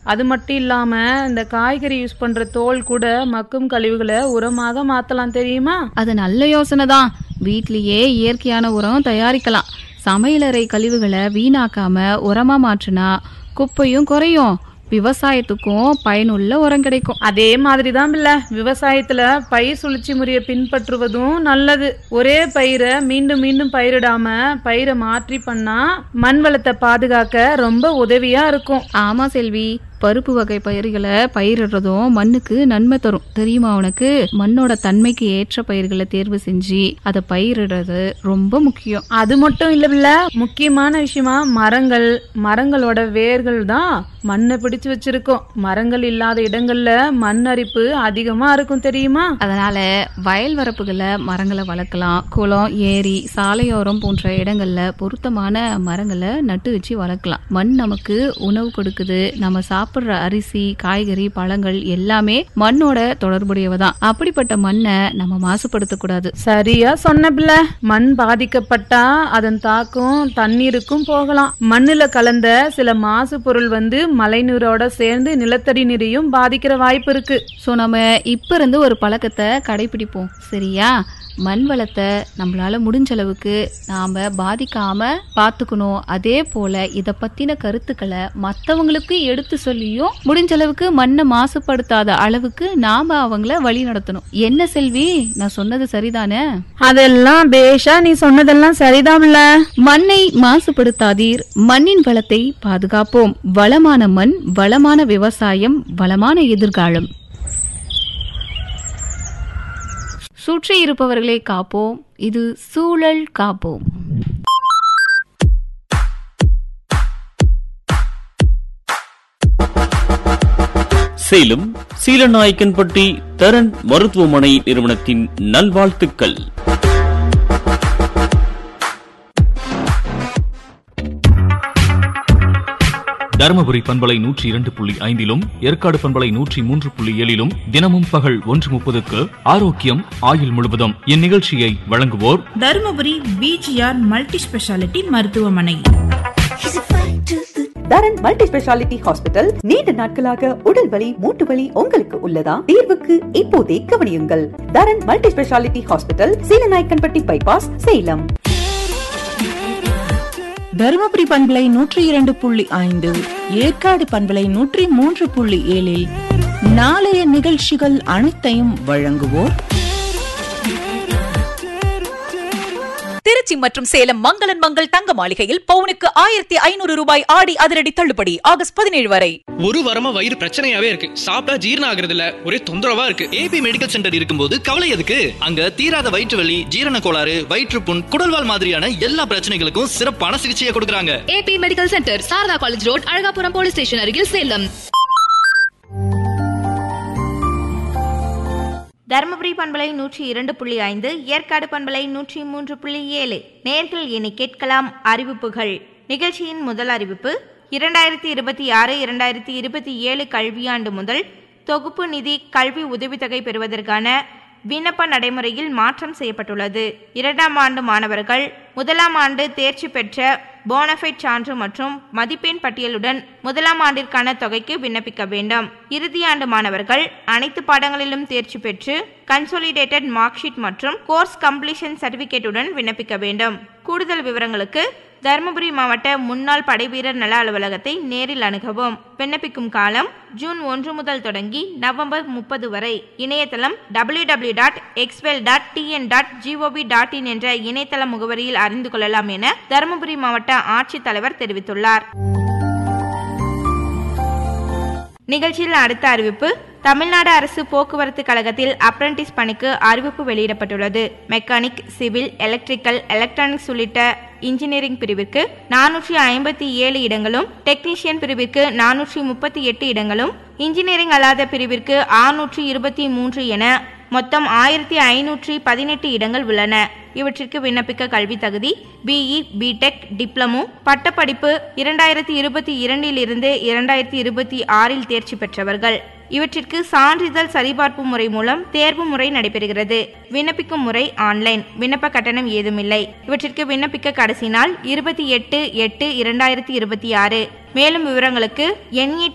அது மட்டும் இல்லாம இந்த காய்கறி யூஸ் பண்ற தோல் கூட மக்கும் கழிவுகளை உரமாக மாத்தலாம் தெரியுமா அது நல்ல யோசனை தான் வீட்லயே இயற்கையான உரம் தயாரிக்கலாம் சமையலறை கழிவுகளை வீணாக்காம உரமா மாற்றினா குப்பையும் குறையும் விவசாயத்துக்கும் பயனுள்ள உரம் கிடைக்கும் அதே மாதிரி தான் பில்ல விவசாயத்துல பயிர் சுழற்சி முறையை பின்பற்றுவதும் நல்லது ஒரே பயிரை மீண்டும் மீண்டும் பயிரிடாம பயிரை மாற்றி பண்ணா மண் வளத்தை பாதுகாக்க ரொம்ப உதவியா இருக்கும் ஆமா செல்வி பருப்பு வகை பயிர்களை பயிரிடுறதும் மண்ணுக்கு நன்மை தரும் தெரியுமா உனக்கு மண்ணோட தன்மைக்கு ஏற்ற பயிர்களை தேர்வு செஞ்சு அதை பயிரிடுறது ரொம்ப முக்கியம் அது மட்டும் இல்ல பில்ல முக்கியமான விஷயமா மரங்கள் மரங்களோட வேர்கள் தான் மண்ணை பிடிச்சு வச்சிருக்கோம் மரங்கள் இல்லாத இடங்கள்ல மண் அரிப்பு அதிகமா இருக்கும் தெரியுமா அதனால வயல் வரப்புகளை மரங்களை வளர்க்கலாம் குளம் ஏரி சாலையோரம் போன்ற இடங்கள்ல பொருத்தமான மரங்களை நட்டு வச்சு வளர்க்கலாம் மண் நமக்கு உணவு கொடுக்குது நம்ம சாப்பிடுற அரிசி காய்கறி பழங்கள் எல்லாமே மண்ணோட தொடர்புடையவதான் அப்படிப்பட்ட மண்ணை நம்ம மாசுபடுத்தக்கூடாது சரியா சொன்ன பிள்ள மண் பாதிக்கப்பட்டா அதன் தாக்கம் தண்ணீருக்கும் போகலாம் மண்ணுல கலந்த சில மாசு பொருள் வந்து மழைநீரோட சேர்ந்து நிலத்தடி நீரையும் பாதிக்கிற வாய்ப்பு இருக்கு ஸோ நம்ம இப்ப இருந்து ஒரு பழக்கத்தை கடைபிடிப்போம் சரியா மண் வளத்தை நம்மளால முடிஞ்ச அளவுக்கு நாம பாதிக்காம பார்த்துக்கணும் அதே போல இத பத்தின கருத்துக்களை மத்தவங்களுக்கு எடுத்து சொல்லியும் முடிஞ்ச அளவுக்கு மண்ணை மாசுபடுத்தாத அளவுக்கு நாம அவங்கள வழி நடத்தணும் என்ன செல்வி நான் சொன்னது சரிதானே அதெல்லாம் பேஷா நீ சொன்னதெல்லாம் சரிதான் பிள்ள மண்ணை மாசுபடுத்தாதீர் மண்ணின் வளத்தை பாதுகாப்போம் வளமான மண் வளமான விவசாயம் வளமான எதிர்காலம் சுற்றி இருப்பவர்களை காப்போம் இது சூழல் காப்போம் சேலம் சீலநாயக்கன்பட்டி தரன் மருத்துவமனை நிறுவனத்தின் நல்வாழ்த்துக்கள் தருமபுரி பண்பலை நூற்றி இரண்டு புள்ளி ஐந்திலும் ஏற்காடு பண்பலை நூற்றி மூன்று புள்ளி ஏழிலும் தினமும் பகல் ஒன்று முப்பதுக்கு ஆரோக்கியம் ஆயுள் முழுவதும் இந்நிகழ்ச்சியை வழங்குவோர் தருமபுரி பிஜிஆர் மல்டி ஸ்பெஷாலிட்டி மருத்துவமனை தரன் மல்டி ஸ்பெஷாலிட்டி ஹாஸ்பிட்டல் நீண்ட நாட்களாக உடல் வலி மூட்டு வலி உங்களுக்கு உள்ளதா தீர்வுக்கு இப்போதே கவனியுங்கள் Dharan multi speciality hospital Seelanaickenpatti bypass Salem Dharmapuri பண்பலை நூற்றி இரண்டு புள்ளி ஐந்து ஏற்காடு பண்பலை நூற்றி மூன்று புள்ளி ஏழில் நாளைய நிகழ்ச்சிகள் அனைத்தையும் வழங்குவோர் திருச்சி மற்றும் சேலம் மங்களன் மங்கள் தங்க மாளிகையில் பவுனுக்கு ஆயிரத்தி ஐநூறு ரூபாய் ஆடி அதிரடி தள்ளுபடி ஆகஸ்ட் பதினேழு வரை ஒரு வாரமா வயிறு பிரச்சனையாவே இருக்கு சாப்பிட்டா ஜீரணம் ஆகுறது இல்ல ஒரே தொந்தரவா இருக்கு ஏபி மெடிக்கல் சென்டர் இருக்கும்போது கவலை எதுக்கு அங்க தீராத வயிற்று வலி ஜீரண கோளாறு வயிற்றுப்புண் குடல்வால் மாதிரியான எல்லா பிரச்சனைகளுக்கும் சிறப்பான சிகிச்சையை கொடுக்கறாங்க AB medical centre Sharada college road Azhagapuram police station அருகில் சேலம் தருமபுரி பண்பலை நூற்றி இரண்டு புள்ளி ஐந்து ஏற்காடு பண்பலை நூற்றி மூன்று புள்ளி ஏழு நேர்கள் இனி கேட்கலாம் அறிவிப்புகள் நிகழ்ச்சியின் முதல் அறிவிப்பு இரண்டாயிரத்தி இருபத்தி ஆறு இரண்டாயிரத்தி இருபத்தி ஏழு கல்வியாண்டு முதல் தொகுப்பு நிதி கல்வி உதவித்தொகை பெறுவதற்கான விண்ணப்ப நடைமுறையில் மாற்றம் செய்யப்பட்டுள்ளது இரண்டாம் ஆண்டு மாணவர்கள் முதலாம் ஆண்டு தேர்ச்சி பெற்ற போனஃபைட் சான்று மற்றும் மதிப்பெண் பட்டியலுடன் முதலாம் ஆண்டிற்கான தொகைக்கு விண்ணப்பிக்க வேண்டும் இறுதி ஆண்டு மாணவர்கள் அனைத்து பாடங்களிலும் தேர்ச்சி பெற்று கன்சோலிடேட்டட் மார்க் ஷீட் மற்றும் கோர்ஸ் கம்ப்ளீஷன் சர்டிபிகேட்டுடன் விண்ணப்பிக்க வேண்டும் கூடுதல் விவரங்களுக்கு தருமபுரி மாவட்ட முன்னாள் படைவீரர் நல அலுவலகத்தை நேரில் அணுகவும் விண்ணப்பிக்கும் காலம் ஜூன் ஒன்று முதல் தொடங்கி நவம்பர் முப்பது வரை இணையதளம் டபிள்யூ டபிள்யூ டாட் எக்ஸ்வெல் dot TN dot GOV dot in என்ற இணையதள முகவரியில் அறிந்து கொள்ளலாம் என தருமபுரி மாவட்ட ஆட்சித்தலைவர் தெரிவித்துள்ளார் நிகழ்ச்சியில் அடுத்த அறிவிப்பு தமிழ்நாடு அரசு போக்குவரத்து கழகத்தில் அப்ரண்டிஸ் பணிக்கு அறிவிப்பு வெளியிடப்பட்டுள்ளது மெக்கானிக் சிவில் எலக்ட்ரிக்கல் எலக்ட்ரானிக்ஸ் உள்ளிட்ட இன்ஜினியரிங் பிரிவிற்கு நானூற்றி ஐம்பத்தி ஏழு இடங்களும் டெக்னீஷியன் பிரிவிற்கு நானூற்றி முப்பத்தி எட்டு இடங்களும் இன்ஜினியரிங் அல்லாத பிரிவிற்கு ஆறுநூற்றி இருபத்தி மூன்று என மொத்தம் ஆயிரத்தி ஐநூற்றி பதினெட்டு இடங்கள் உள்ளன இவற்றிற்கு விண்ணப்பிக்க கல்வி தகுதி பிஇ பிடெக் டிப்ளமோ பட்டப்படிப்பு இரண்டாயிரத்தி இருபத்தி இரண்டில் இருந்து இரண்டாயிரத்தி இருபத்தி ஆறில் தேர்ச்சி பெற்றவர்கள் இவற்றிற்கு சான்றிதழ் சரிபார்ப்பு முறை மூலம் தேர்வு முறை நடைபெறுகிறது விண்ணப்பிக்கும் முறை ஆன்லைன் விண்ணப்ப கட்டணம் ஏதுமில்லை இவற்றிற்கு விண்ணப்பிக்க கடைசி நாள் இருபத்தி எட்டு எட்டு இரண்டாயிரத்தி இருபத்தி ஆறு மேலும் விவரங்களுக்கு என்இடி